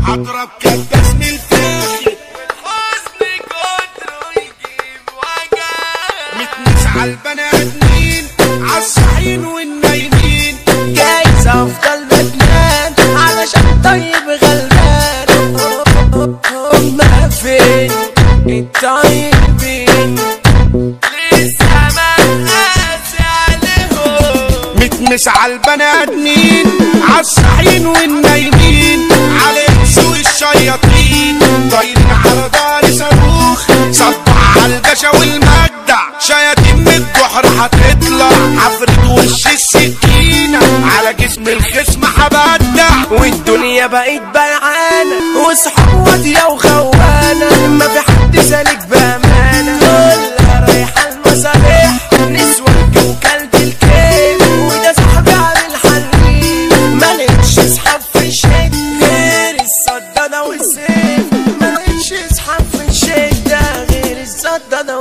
هضرب كباس من الفاخر حزن كتره يجيب وجع متنس على البني ادمين عالصحين والنايمين جايز افضل ندمان علشان طيب غلبان هما فين الطيبين لسه ما قاسي عليهم متنس على البني ادمين عالصحين والنايمين على سوق الشياطين طايرين على دار صاروخ صبح على الباشا والمجدع شياطين من الجحر هتطلع عفريت وش السكينة على جسم الخصم هبدع والدنيا بقت بيعانة وصحاب واطية وخوانة ما في حد سالك بأمانة كلها رايحة المصالح نسوان وكلب الكيف وده صاحبي عامل حريم ما لقيتش اصحاب في الشيك غير الصدادة والسيف ما لقيتش اصحاب في الشيك ده غير الصدادة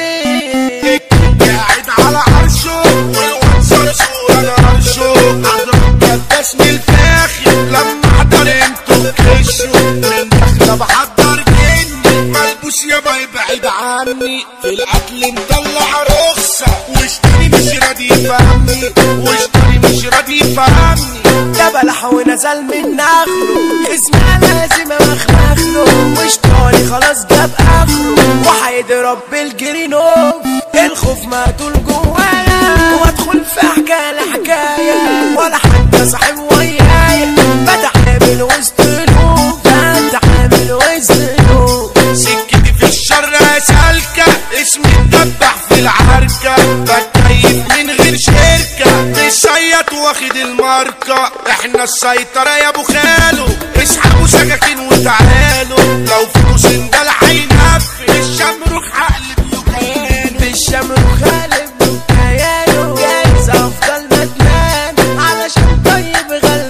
والسيف قاعد على عرشه والواد صرصور على عرشه اضرب كباس من الفاخر لما حضر انتوا كشوا من داخله بحضر جني ملبوس يابا يبعد عني في الاكل مطلع رخصه واشتري مش راضي يفهمني واشتري مش راضي يفهمني ده بلح ونزل من نخله اسمها لازم مخمخله واشتري خلاص جاب اخره وهيضرب بالجرينوف الخوف مقتول جوايا وادخل في حكايه لحكايه ولا حتى صاحب ويايا بتعامل وسط الهوف بتعامل وسط الهوف سكتي في الشر سالكة اسمي اتدبح في العركة بتكيف من غير شركة بشيط واخد الماركة احنا السيطرة يا ابو خالو اسحبوا سكاكين وتعالوا لو فلوس اندل هينفذ الشمروخ هقلب يوكانو بالشمر خالب وكيانه جايز افضل ندمان علشان طيب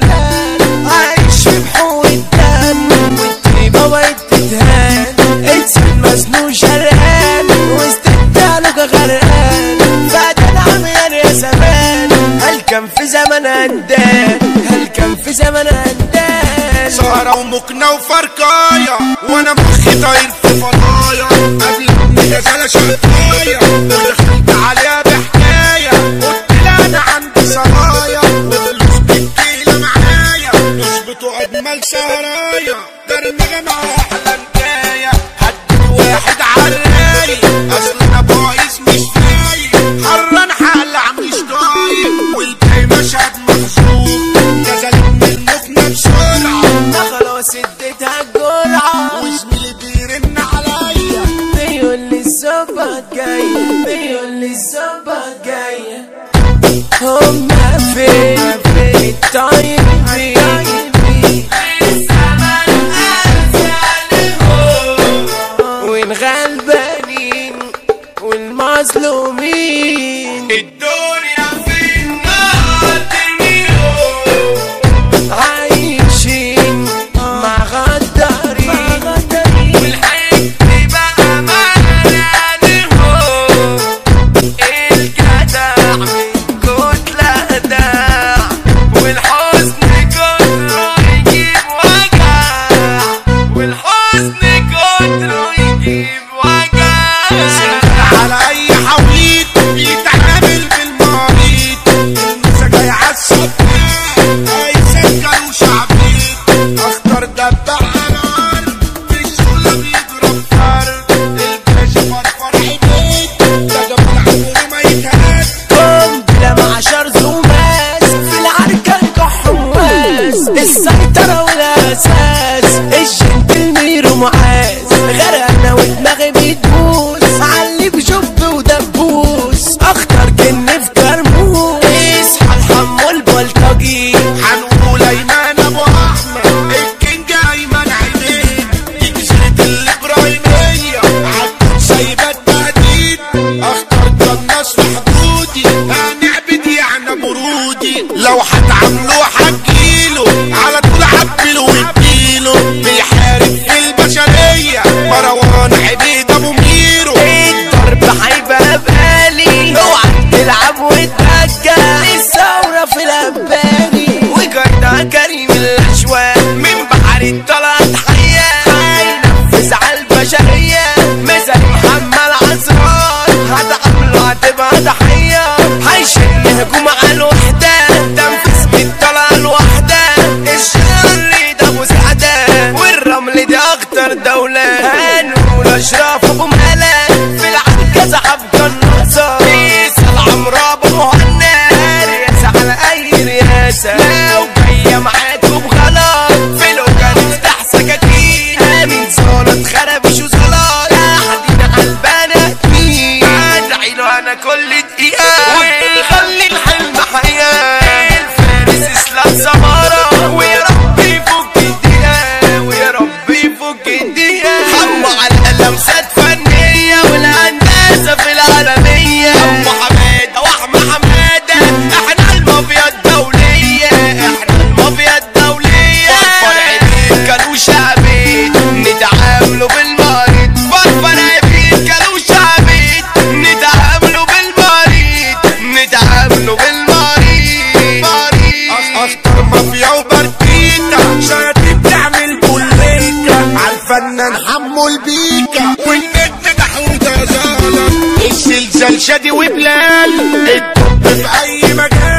غلبان عايش في بحور الدم والطيبة بقت تتهان انسان مزنوق شرقان وسط التالوجة غرقان بعدين عميان يا زمان هل كان في زمن هندان هل كان في زمن هندان سهرة ومكنة وفركاية وانا مخي طاير في فضايا قبل ابن غزالة شقاية ودخلت عليها بحكاية قلت لها انا عندي سرايا وفلوس بالكيلة معايا مش بتوع اجمل سهرايا درمجة مع احلى نكاية هديت واحد عالرايق اصل انا بايظ مش فايق حران حلع مش طايق والباقي مشهد محظوظ نزلت من المكنة بسرعة ده خلاص اديتها الجرعة وزميلي بيرن عليا بيقول لي الظبط جاي بيقول لي الظبط جاي هما فين فين الطيبين الزمن قاسي عليهم والغلبانين والمظلومين الدنيا في النار ترميهم عايشين مع غدارين والحب بقى مالي عليهم الجدع من كتلة داع والحزن كتره يجيب وجع والحزن كتره يجيب وجع على اي حويط بيتعامل بالمريض النسا جاي عالصف هيسجلوا شعبيط اخطر دبع على الارض في الشغل بيضرب فرد الباشا فرفر عينيك ده جمال عمره ما يتهد قنبلة مع شرزوماس في العركة كحواس السيطرة والأساس الجنتلمير ومعاز غرقنا ودماغي بتبوس علي بشب ودبوس أخطر جن في كرموس اصحى الحمو البلطجي هنقول ايمن ابو احمد الكينج ايمن حمو البيكا والنت دحوت ظالم الزلزال شادي وبلال الطب في اي مكان